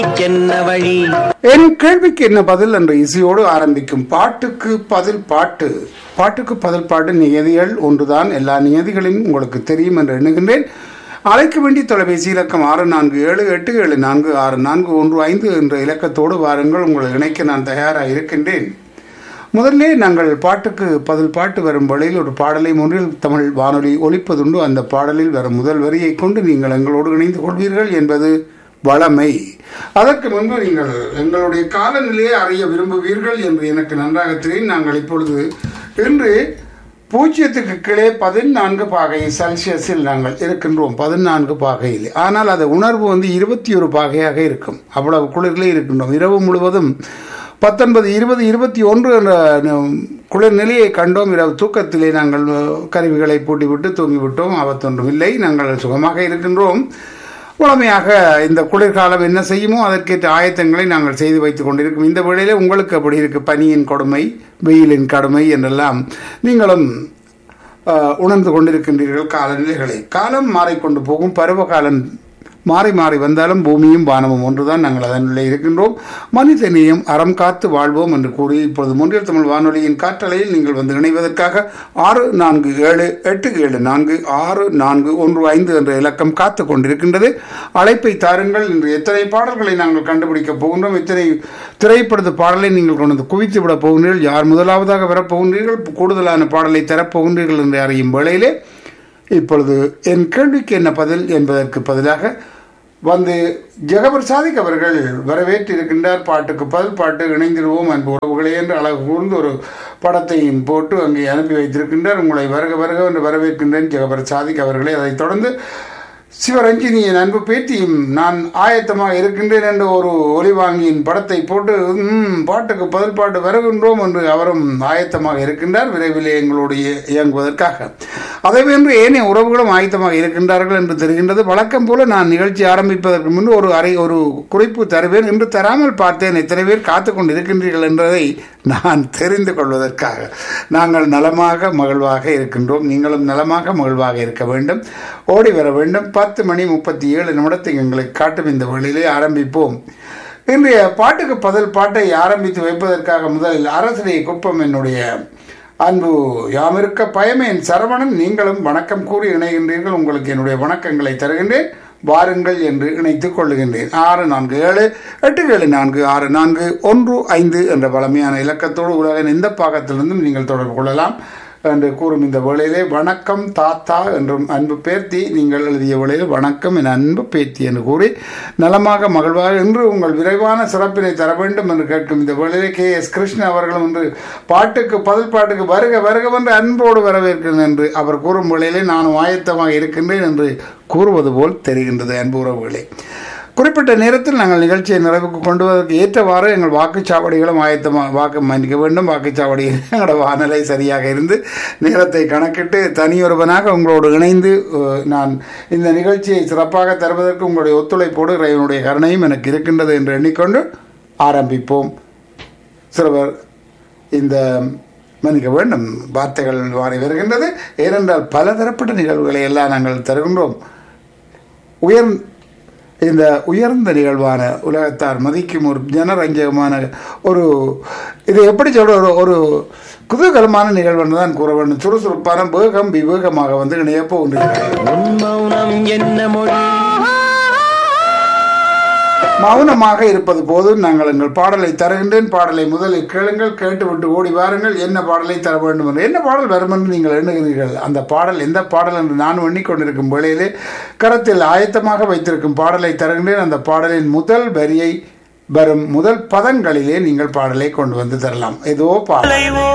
என்ன வழி என் கேள்விக்கு என்ன பதில் என்ற இசையோடு ஆரம்பிக்கும் பாட்டுக்கு பதில் பாட்டு பாட்டுக்கு பதில் பாட்டு நியதிகள் ஒன்றுதான் எல்லா நியதிகளையும் உங்களுக்கு தெரியும் என்று எண்ணுகின்றேன் அழைக்க வேண்டிய தொலைபேசி இலக்கம் ஆறு நான்கு ஏழு எட்டு ஏழு நான்கு ஆறு நான்கு ஒன்று ஐந்து என்ற இலக்கத்தோடு வாருங்கள் உங்களை இணைக்க நான் தயாராக இருக்கின்றேன் முதல்ல நாங்கள் பாட்டுக்கு பதில் பாட்டு வரும் வழியில் ஒரு பாடலை முன்னில் தமிழ் வானொலி ஒலிப்பதுண்டு அந்த பாடலில் வரும் முதல் வரியை கொண்டு நீங்கள் எங்களோடு இணைந்து கொள்வீர்கள் என்பது வளமை அதற்கு முன்பு நீங்கள் எங்களுடைய காலநிலையை அறிய விரும்புவீர்கள் என்று எனக்கு நன்றாக தெரியும் நாங்கள் இப்பொழுது இன்று பூஜ்ஜியத்துக்கு கீழே பதினான்கு பாகை செல்சியஸில் நாங்கள் இருக்கின்றோம் பதினான்கு பாகையில் ஆனால் அது உணர்வு வந்து இருபத்தி ஒரு பாகையாக இருக்கும் அவ்வளவு குளிரிலே இருக்கின்றோம் இரவு முழுவதும் பத்தொன்பது இருபது இருபத்தி ஒன்று என்ற குளிர் நிலையை கண்டோம் இரவு தூக்கத்திலே நாங்கள் கருவிகளை பூட்டிவிட்டு தூங்கிவிட்டோம் ஆபத்தொன்றும் இல்லை நாங்கள் சுகமாக இருக்கின்றோம் உடமையாக இந்த குளிர்காலம் என்ன செய்யுமோ அதற்கேற்ற ஆயத்தங்களை நாங்கள் செய்து வைத்துக் கொண்டிருக்கும் இந்த வேளையிலே உங்களுக்கு அப்படி இருக்கு பனியின் கொடுமை வெயிலின் கடுமை என்றெல்லாம் நீங்களும் அஹ், உணர்ந்து கொண்டிருக்கின்றீர்கள் காலநிலைகளை காலம் மாறிக்கொண்டு போகும் பருவகாலம் மாறி மாறி வந்தாலும் பூமியும் வானமும் ஒன்றுதான் நாங்கள் அதனுள்ளே இருக்கின்றோம் மனிதநேயம் அறம் காத்து வாழ்வோம் என்று கூறி இப்பொழுது முன்றில் தமிழ் வானொலியின் காற்றலையில் நீங்கள் வந்து இணைவதற்காக ஆறு நான்கு ஏழு எட்டு ஏழு நான்கு ஆறு நான்கு ஒன்று ஐந்து என்ற இலக்கம் காத்து கொண்டிருக்கின்றது அழைப்பை தாருங்கள் இன்று எத்தனை பாடல்களை நாங்கள் கண்டுபிடிக்கப் போகின்றோம் எத்தனை திரைப்படத்து பாடலை நீங்கள் கொண்டு வந்து குவித்து விடப் போகின்றீர்கள் யார் முதலாவதாக வரப்போகின்றீர்கள் கூடுதலான பாடலை தரப்போகின்றீர்கள் என்று அறியும் வேளையிலே இப்பொழுது என் கேள்விக்கு என்ன பதில் என்பதற்கு பதிலாக வந்து ஜெகபர் சாதிக் அவர்கள் வரவேற்று இருக்கின்றார் பாட்டுக்கு பதில் பாட்டு இணைந்திடுவோம் அன்பு உறவுகளே என்று அழகு கூர்ந்து ஒரு படத்தையும் போட்டு அங்கே அனுப்பி வைத்திருக்கின்றார் உங்களை வருக வருக என்று வரவேற்கின்றேன் ஜெகபர் சாதிக் அவர்களே அதைத் தொடர்ந்து சிவரஞ்சினியின் அன்பு பேட்டியும் நான் ஆயத்தமாக இருக்கின்றேன் என்ற ஒரு ஒலிவாங்கியின் படத்தை போட்டு "ம், பாட்டுக்கு பதில் பாட்டு வருகின்றோம் என்று அவரும் ஆயத்தமாக இருக்கின்றார் விரைவிலே எங்களுடைய இயங்குவதற்காக அதை வென்று ஏனைய உறவுகளும் ஆயத்தமாக இருக்கின்றார்கள் என்று தெரிகின்றது வழக்கம் போல நான் நிகழ்ச்சி ஆரம்பிப்பதற்கு முன்பு ஒரு அறை ஒரு குறிப்பு தருவேன் என்று தராமல் பார்த்தேன் எத்தனை பேர் காத்து கொண்டு இருக்கின்றீர்கள் என்பதை நான் தெரிந்து கொள்வதற்காக நாங்கள் நலமாக மகிழ்வாக இருக்கின்றோம் நீங்களும் நலமாக மகிழ்வாக இருக்க வேண்டும் ஓடி வர வேண்டும் பத்து மணி முப்பத்தி ஏழு நிமிடத்தை எங்களுக்கு காட்டும் இந்த வழியிலே ஆரம்பிப்போம் இன்றைய பாட்டுக்கு பதில் பாட்டை ஆரம்பித்து வைப்பதற்காக முதலில் அரசனை குப்பம் என்னுடைய அன்பு யாமிருக்க பயமேன் சரவணன் நீங்களும் வணக்கம் கூறி இணைகின்றீர்கள் உங்களுக்கு என்னுடைய வணக்கங்களை தருகின்றேன் வாருங்கள் என்று இணைத்துக் கொள்ளுகின்றேன் ஆறு நான்கு ஏழு எட்டு ஏழு நான்கு ஆறு நான்கு ஒன்று ஐந்து என்ற பழமையான இலக்கத்தோடு உலகின் எந்த பாகத்திலிருந்தும் நீங்கள் தொடர்பு கொள்ளலாம் என்று கூறும் இந்த வேளையிலே வணக்கம் தாத்தா என்றும் அன்பு பேர்த்தி நீங்கள் எழுதிய வேளையில் வணக்கம் என் அன்பு பேத்தி என்று கூறி நலமாக மகிழ்வாக இன்று உங்கள் விரைவான சிறப்பினை தர வேண்டும் என்று கேட்கும் இந்த வேளையிலே கே எஸ் கிருஷ்ணன் அவர்களும் இன்று பாட்டுக்கு பதில் பாட்டுக்கு வருக வருக என்று அன்போடு வரவேற்கிறேன் என்று அவர் கூறும் வேளையிலே நானும் ஆயத்தமாக இருக்கின்றேன் என்று கூறுவது போல் தெரிகின்றது அன்பு உறவுகளே குறிப்பிட்ட நேரத்தில் நாங்கள் நிகழ்ச்சியை நிறைவுக்கு கொண்டு வருவதற்கு ஏற்றவாறு எங்கள் வாக்குச்சாவடிகளும் ஆயத்தமாக வாக்கு மன்னிக்க வேண்டும் வாக்குச்சாவடியில் எங்களோட வானிலை சரியாக இருந்து நேரத்தை கணக்கிட்டு தனியொருவனாக உங்களோடு இணைந்து அஹ், நான் இந்த நிகழ்ச்சியை சிறப்பாக தருவதற்கு உங்களுடைய ஒத்துழைப்போடு இறைவனுடைய கருணையும் எனக்கு இருக்கின்றது என்று எண்ணிக்கொண்டு ஆரம்பிப்போம் சிறுவர் இந்த மன்னிக்க வேண்டும் வார்த்தைகள் மாறி வருகின்றது ஏனென்றால் பல தரப்பட்ட நிகழ்வுகளை எல்லாம் நாங்கள் தருகின்றோம் உயர் இந்த உயர்ந்த நிகழ்வான உலகத்தார் மதிக்கும் ஒரு ஜனரஞ்சகமான ஒரு இது எப்படி சொல்ற ஒரு ஒரு குதூகலமான நிகழ்வுன்னு தான் கூற வேண்டும் சுறுசுறுப்பான வேகம் விவேகமாக வந்து இணைய போகின்றீர்கள் உன் மௌனம் என்ன மொழி மௌனமாக இருப்பது போதும் நாங்கள் எங்கள் பாடலை தருகின்றேன் பாடலை முதலில் கேளுங்கள் கேட்டுவிட்டு ஓடி வாருங்கள் என்ன பாடலை தர வேண்டும் என்று என்ன பாடல் வரும் என்று நீங்கள் எண்ணுகிறீர்கள் அந்த பாடல் எந்த பாடல் என்று நான் எண்ணிக்கொண்டிருக்கும் வேளையிலே கரத்தில் ஆயத்தமாக வைத்திருக்கும் பாடலை தருகின்றேன் அந்த பாடலின் முதல் வரியை வரும் முதல் பதங்களிலே நீங்கள் பாடலை கொண்டு வந்து தரலாம் ஏதோ பாடல்